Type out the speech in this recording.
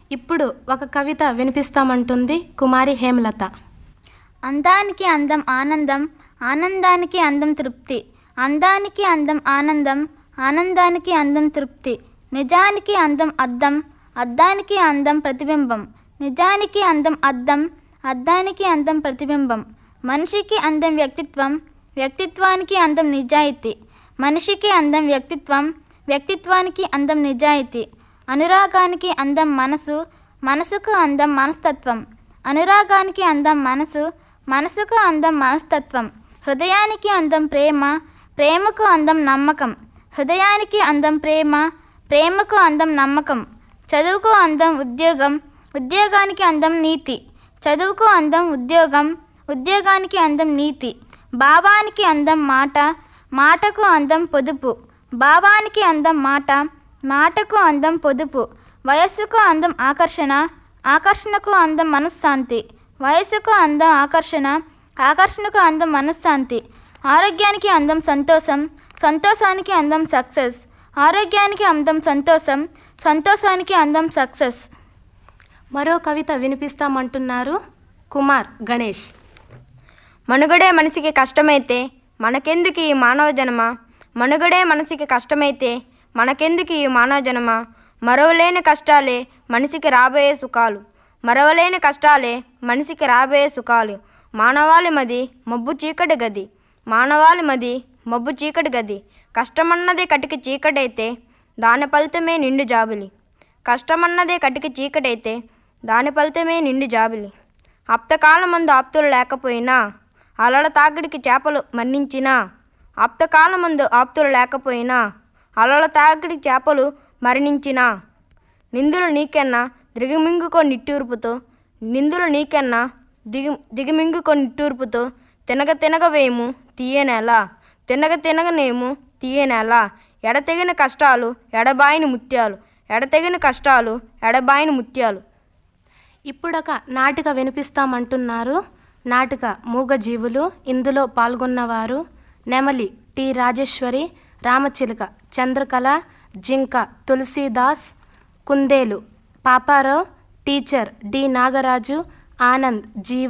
ఇప్పుడు ఒక కవిత వినిపిస్తామంటుంది కుమారి హేమలత అందానికి అందం ఆనందం ఆనందానికి అందం తృప్తి అందానికి అందం ఆనందం ఆనందానికి అందం తృప్తి నిజానికి అందం అద్దం అద్దానికి అందం ప్రతిబింబం నిజానికి అందం అద్దం అద్దానికి అందం ప్రతిబింబం మనిషికి అందం వ్యక్తిత్వం వ్యక్తిత్వానికి అందం నిజాయితీ మనిషికి అందం వ్యక్తిత్వం వ్యక్తిత్వానికి అందం నిజాయితీ అనురాగానికి అందం మనసు మనసుకు అందం మనస్తత్వం అనురాగానికి అందం మనసు మనసుకు అందం మనస్తత్వం హృదయానికి అందం ప్రేమ ప్రేమకు అందం నమ్మకం హృదయానికి అందం ప్రేమ ప్రేమకు అందం నమ్మకం చదువుకు అందం ఉద్యోగం ఉద్యోగానికి అందం నీతి చదువుకు అందం ఉద్యోగం ఉద్యోగానికి అందం నీతి భావానికి అందం మాట మాటకు అందం పొదుపు భావానికి అందం మాట మాటకు అందం పొదుపు వయస్సుకు అందం ఆకర్షణ ఆకర్షణకు అందం మనశ్శాంతి వయస్సుకు అందం ఆకర్షణ ఆకర్షణకు అందం మనశ్శాంతి ఆరోగ్యానికి అందం సంతోషం సంతోషానికి అందం సక్సెస్ ఆరోగ్యానికి అందం సంతోషం సంతోషానికి అందం సక్సెస్ మరో కవిత వినిపిస్తామంటున్నారు కుమార్ గణేష్ మనుగడే మనిషికి కష్టమైతే మనకెందుకు ఈ మానవ జన్మ మనుగడే మనిషికి కష్టమైతే మనకెందుకు ఈ మానవ జన్మ మరవలేని కష్టాలే మనిషికి రాబోయే సుఖాలు మరవలేని కష్టాలే మనిషికి రాబోయే సుఖాలు మానవాళి మది మబ్బు చీకటి గది మానవాళి మది మబ్బు చీకటి గది కష్టమన్నదే కటికి చీకటైతే దాని ఫలితమే నిండు జాబిలి కష్టమన్నదే కటికి చీకటైతే దాని ఫలితమే నిండు జాబిలి ఆప్తకాలమందు ఆప్తులు లేకపోయినా అలల తాకిడికి చేపలు మరణించినా ఆప్తకాలమందు ఆప్తులు లేకపోయినా అలల తాకిడికి చేపలు మరణించినా నిందులు నీకెన్నా దిగమింగుకో నిట్టూర్పుతో నిందులు నీకెన్నా దిగి దిగమింగుకో నిట్టూర్పుతో తినగ తినగ వేము తీయనేలా తినగ తినగనేము తీయనేలా ఎడతెగిన కష్టాలు ఎడబాయిని ముత్యాలు ఎడతెగిన కష్టాలు ఎడబాయిని ముత్యాలు ఇప్పుడొక నాటిక వినిపిస్తామంటున్నారు నాటిక మూగజీవులు ఇందులో పాల్గొన్నవారు నెమలి టి రాజేశ్వరి రామచిలుక చంద్రకళ జింక తులసీదాస్ కుందేలు Paparao teacher D Nagaraju Anand G